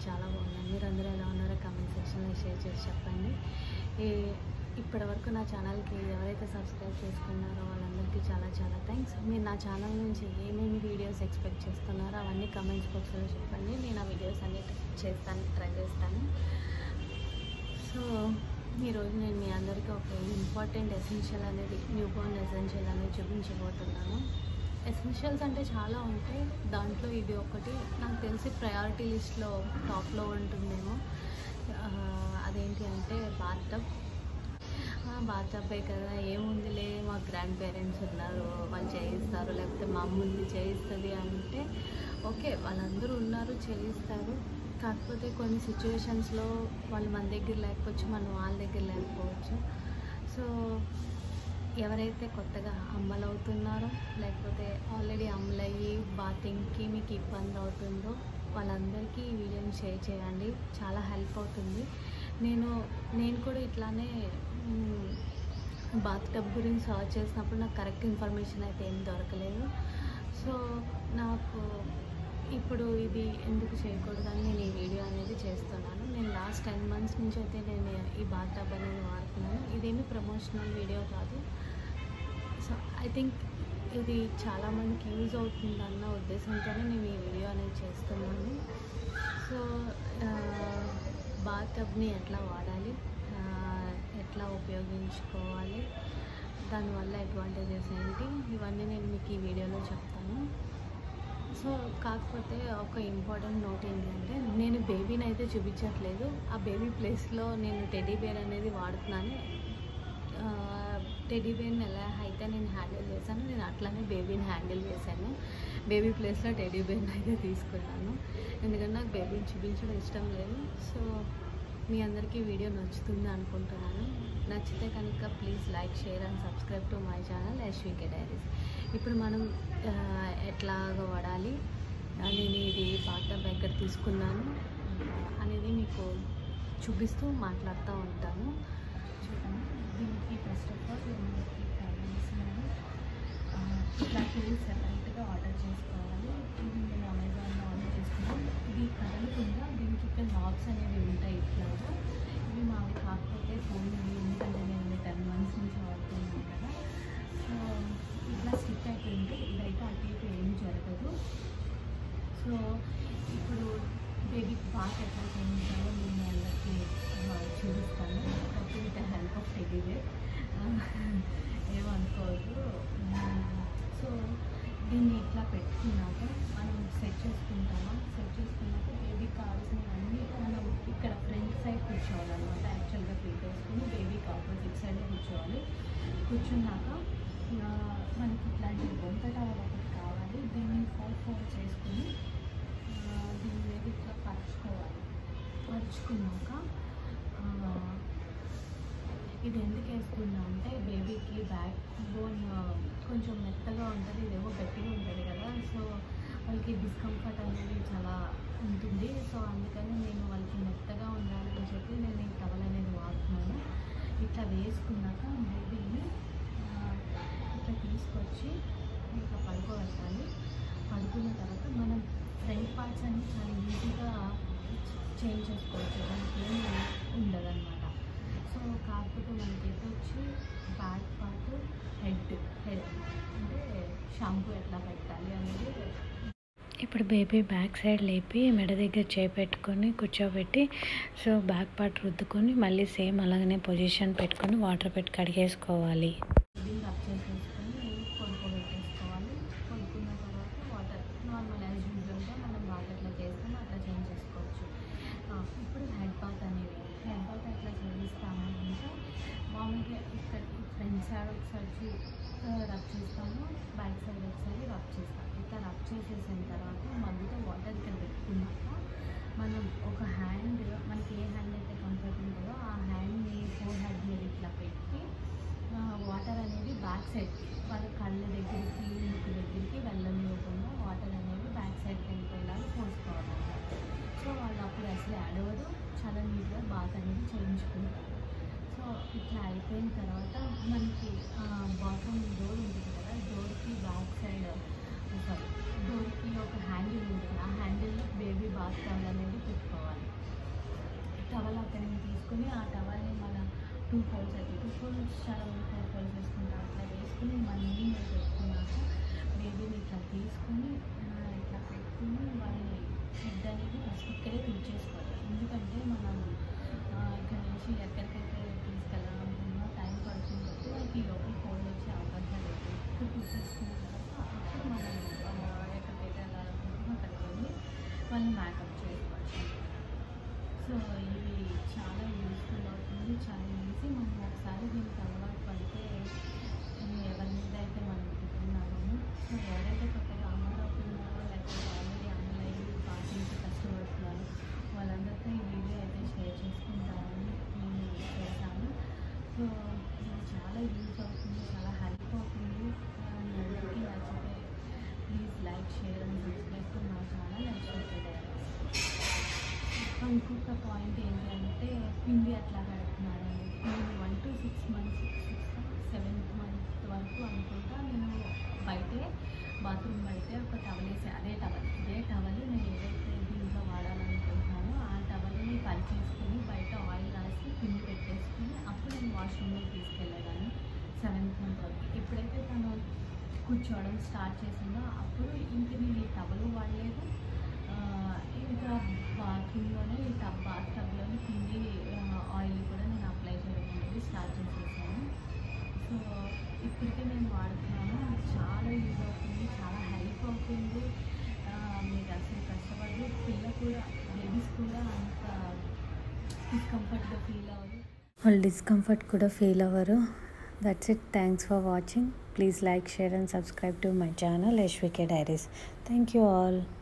చాలా బాగున్నాను మీరు అందరూ ఎలా ఉన్నారో కామెంట్ సెక్షన్లో షేర్ చేసి చెప్పండి ఈ ఇప్పటివరకు నా ఛానల్కి ఎవరైతే సబ్స్క్రైబ్ చేసుకున్నారో వాళ్ళందరికీ చాలా చాలా థ్యాంక్స్ మీరు నా ఛానల్ నుంచి ఏమేమి వీడియోస్ ఎక్స్పెక్ట్ చేస్తున్నారో అవన్నీ కమెంట్స్ బాక్స్లో చెప్పండి నేను ఆ వీడియోస్ అన్ని చేస్తాను ట్రై చేస్తాను సో ఈరోజు నేను మీ అందరికీ ఒక ఇంపార్టెంట్ ఎసెన్షియల్ అనేది న్యూ బోర్న్ ఎసెన్షియల్ అనేది చూపించబోతున్నాను ఎసెన్షియల్స్ అంటే చాలా ఉంటాయి దాంట్లో ఇది ఒకటి నాకు తెలిసి ప్రయారిటీ లిస్ట్లో టాప్లో ఉంటుందేమో ఆ, అదేంటి అంటే బాత్టబ్ బాత్టబ్బే కదా ఏముందిలే మా గ్రాండ్ పేరెంట్స్ ఉన్నారు వాళ్ళు చేయిస్తారు లేకపోతే మా అమ్మ ఉంది చేయిస్తుంది అంటే ఓకే వాళ్ళందరూ ఉన్నారు చేయిస్తారు కాకపోతే కొన్ని సిచ్యువేషన్స్లో వాళ్ళు మన దగ్గర లేకపోవచ్చు మనం వాళ్ళ దగ్గర లేకపోవచ్చు సో ఎవరైతే కొత్తగా అమ్మలు అవుతున్నారో లేకపోతే ఆల్రెడీ అమ్మలయ్యి బాతింగ్కి మీకు ఇబ్బంది అవుతుందో వాళ్ళందరికీ ఈ వీడియోని షేర్ చేయండి చాలా హెల్ప్ అవుతుంది నేను నేను కూడా ఇట్లానే బాత్ టబ్ గురించి సర్చ్ చేసినప్పుడు నాకు కరెక్ట్ ఇన్ఫర్మేషన్ అయితే ఏం దొరకలేదు సో నాకు ఇప్పుడు ఇది ఎందుకు చేయకూడదని నేను ఈ వీడియో అనేది చేస్తున్నాను నేను లాస్ట్ టెన్ మంత్స్ నుంచి అయితే నేను ఈ బాత్ టబ్ అనేది వాడుతున్నాను ఇదేమి ప్రమోషనల్ వీడియో కాదు సో ఐ థింక్ ఇది చాలామందికి యూజ్ అవుతుందన్న ఉద్దేశంతోనే నేను ఈ వీడియో అనేది చేస్తున్నాను సో బాత్ టబ్ని ఎట్లా వాడాలి ఆ, ఎట్లా ఉపయోగించుకోవాలి దానివల్ల అడ్వాంటేజెస్ ఏంటి ఇవన్నీ నేను మీకు ఈ వీడియోలో చెప్తాను సో కాకపోతే ఒక ఇంపార్టెంట్ నోట్ ఏంటంటే నేను బేబీని అయితే చూపించట్లేదు ఆ బేబీ ప్లేస్లో నేను టెడీ బేర్ అనేది వాడుతున్నాను టెడీ బేర్ని ఎలా అయితే నేను హ్యాండిల్ చేశాను నేను అట్లానే బేబీని హ్యాండిల్ చేశాను బేబీ ప్లేస్లో టెడీ బేర్ని అయితే తీసుకున్నాను ఎందుకంటే నాకు బేబీని చూపించడం ఇష్టం లేదు సో మీ అందరికీ వీడియో నచ్చుతుంది అనుకుంటున్నాను నచ్చితే కనుక please like share and subscribe to my channel ఎస్వికే డైరీస్ ఇప్పుడు మనం ఆ, ఎట్లాగ వాడాలి ఆ, నేను ఇది పాత దగ్గర తీసుకున్నాను ఆ, అనేది మీకు చూపిస్తూ మాట్లాడుతూ ఉంటాను చూడండి దీనికి ఫస్ట్ ఆఫ్ ఆల్ మనకి కావాల్సినది ఆ, ఇట్లా టూల్స్ సెపరేట్గా ఆర్డర్ చేసుకోవాలి ఇది నేను అమెజాన్లో ఆర్డర్ చేసుకున్నాను ఇది కదలకుండా దీనికి ఇక్కడ నాబ్స్ అనేవి ఉంటాయి ఇట్లాగా ఇవి మావి కాకపోతే ఫోన్ ఎందుకంటే నేను టెన్ మంత్స్ నుంచి వాడుతున్నాను కదా సో ఇట్లా స్టిక్ అయిపోయింది ఇదైతే అటు ఇటు ఏం జరగదు సో ఇప్పుడు బేబీకి బాగా ఎట్లా చేయించాలో నేను అందరికీ ఆ, చూపిస్తాను with the help of teddy wear ఏమనుకోవద్దు సో దీన్ని ఇట్లా పెట్టుకున్నాక మనం సెట్ చేసుకుంటామా సెట్ చేసుకున్నాక బేబీకి కావాల్సినవన్నీ మనం ఇక్కడ ఫ్రంట్ సైడ్ కూర్చోవాలన్నమాట యాక్చువల్గా ఫీట్ వేసుకుని బేబీకి ఆపోజిట్ సైడ్ కూర్చోవాలి కూర్చున్నాక ఆ, మనకి ఇట్లాంటి బొంత టవల్ ఒకటి కావాలి దీన్ని ఫోర్ ఫోర్ చేసుకుని ఆ, దీని మీద ఇట్లా పరుచుకోవాలి పరుచుకున్నాక ఆ, ఇది ఎందుకు వేసుకున్నా అంటే బేబీకి బ్యాక్ బోన్ కొంచెం మెత్తగా ఉంటుంది ఇదేమో గట్టిగా ఉంటుంది కదా సో వాళ్ళకి డిస్కంఫర్ట్ అనేది చాలా ఉంటుంది సో అందుకని నేను వాళ్ళకి మెత్తగా ఉండాలని చెప్పి నేను ఈ టవల్ అనేది వాడుతున్నాను ఇట్లా వేసుకున్నాక బేబీని ఆ, ఇట్లా తీసుకొచ్చి ఇట్లా పడుకోబెట్టాలి పడుకున్న తర్వాత మనం ఫ్రంట్ పార్ట్స్ అన్ని చాలా ఈజీగా చేంజ్ చేసుకోవచ్చు దానికి ఏమి ఉండదన్నమాట సో కాకపోతే మనకి ఎటు వచ్చి బ్యాక్ పార్ట్ హెడ్ హెడ్ అంటే షాంపూ ఎట్లా పెట్టాలి అనేది ఇప్పుడు బేబీ బ్యాక్ సైడ్ లేపి మెడ దగ్గర చేపెట్టుకొని కూర్చోబెట్టి సో బ్యాక్ పార్ట్ రుద్దుకొని మళ్ళీ సేమ్ అలాగనే పొజిషన్ పెట్టుకొని వాటర్ పెట్టి కడిగేసుకోవాలి దీన్ని రబ్ చేసేసుకొని పడుకోబెట్టేసుకోవాలి పడుకున్న తర్వాత వాటర్ నార్మల్ యాజ్ యూజువల్గా మనం బాగా ఎట్లా చేస్తామో అట్లా చేంజ్ చేసుకోవచ్చు ఆ, ఇప్పుడు హెడ్ బాత్ అనేది హెడ్ బాత్ ఎట్లా చేయిస్తామంటే మామూలుగా ఇక్కడ ఫ్రంట్ సైడ్ ఒకసారి రబ్ చేస్తాము బ్యాక్ సైడ్ ఒకసారి రబ్ చేస్తాం ఇట్లా రబ్ చేసేసిన తర్వాత మధ్యలో వాటర్ ఇక్కడ పెట్టుకున్నాక మనం ఒక హ్యాండ్ మనకి ఏ హ్యాండ్ అయితే కంఫర్ట్ ఉంటుందో ఆ హ్యాండ్ని ఫోర్ హ్యాండ్ మీద ఇట్లా పెట్టి వాటర్ అనేది బ్యాక్ సైడ్కి వాళ్ళ కళ్ళ దగ్గరికి ముక్కు దగ్గరికి వెళ్ళనివ్వకుండా వాటర్ అనేవి బ్యాక్ సైడ్కి వెళ్ళిపోయేలాగా పోసుకోవాలన్నమాట సో వాళ్ళు అప్పుడు అసలు యాడ్ అవ్వదు చాలా నీట్గా బాత్ అనేది చేయించుకుంటారు సో ఇట్లా అయిపోయిన తర్వాత మనకి బాత్రూమ్ డోర్ ఉంటుంది కదా డోర్కి బ్యాక్ సైడ్ సారీ డోర్కి ఒక హ్యాండిల్ ఉంటుంది ఆ హ్యాండిల్లో బేబీ బాత్ టవల్ అనేది పెట్టుకోవాలి ఫోల్డ్స్ చాలా మంది ఫోర్ ఫోల్డ్స్ వేసుకుంటారు అట్లా వేసుకుని మళ్ళీ నేను పెట్టుకున్నాక బేబీని ఇట్లా తీసుకుని ఆ, ఇట్లా పెట్టుకుని వాళ్ళని హెడ్ అనేది ఫస్ట్ ఇక్కడే తుడిచేసుకోవాలి ఎందుకంటే మనం ఆ, ఇక్కడ నుంచి ఎక్కడికైతే తీసుకెళ్ళాలనుకున్నా టైం పడుతుంది కాబట్టి వాళ్ళకి లోపల కోల్డ్ వచ్చే అవకాశాలు లేదు ఇక్కడ తీసేసుకున్న తర్వాత అప్పుడు మనం ఆ, ఎక్కడికైతే వెళ్ళాలనుకుంటున్నామో అక్కడికి వెళ్ళి వాళ్ళు మేకప్ చేసుకోవచ్చు సో ఇది చాలా యూస్ఫుల్ అవుతుంది చాలా ఈజీ మనం ఒకసారి దీనికి అలవాటు పడితే ఉమ్, ఎవరి మీద అయితే మనం తింటున్నామో సో ఎవరైతే కొత్తగా అమలు అవుతున్నారో లేకపోతే ఆల్రెడీ అమలు అయ్యి పాటించి కష్టపడుతున్నారో వాళ్ళందరితో ఈ వీడియో అయితే షేర్ చేసుకుంటారని నేను చేశాను సో ఇది చాలా యూజ్ అవుతుంది చాలా హెల్ప్ అవుతుంది ఆ, మీ అందరికీ నచ్చితే please like share and subscribe to my channel and share ఇంకొక పాయింట్ ఏంటి అంటే పిండి అట్లా కడుతున్నారు అనేది నేను one to six months six seventh month వరకు అనుకుంటా నేను బయటే బాత్రూమ్ బయటే ఒక టవల్ వేసే అదే టవల్ ఇదే టవల్ నేను ఏదైతే దీంట్లో వాడాలనుకుంటున్నానో ఆ టవల్ని పనిచేసుకుని బయట ఆయిల్ రాసి పిండి పెట్టేసుకుని అప్పుడు నేను వాష్రూమ్లో తీసుకెళ్ళేదాన్ని సెవెంత్ మంత్ వరకు ఎప్పుడైతే తను కూర్చోవడం స్టార్ట్ చేసిందో అప్పుడు ఇంక నేను ఈ టవల్ వాడలేదు ఆ, ఇంకా బాత్రూంలోనే ఈ టబ్ బాత్ టబ్లోనే పిండి ఆ, ఆయిల్ కూడా నేను అప్లై చేయడం అనేది స్టార్ట్ చేసేసాను సో ఇప్పటికే నేను వాడుతున్నాను నాకు చాలా యూజ్ అవుతుంది చాలా హెల్ప్ అవుతుంది ఆ, మీరు అసలు కష్టపడి పిల్ల కూడా బేబీస్ కూడా అంత డిస్కంఫర్ట్గా ఫీల్ అవ్వదు వాళ్ళు డిస్కంఫర్ట్ కూడా ఫీల్ అవ్వరు that's it thanks for watching please like share and subscribe to my channel Yashvika diaries thank you all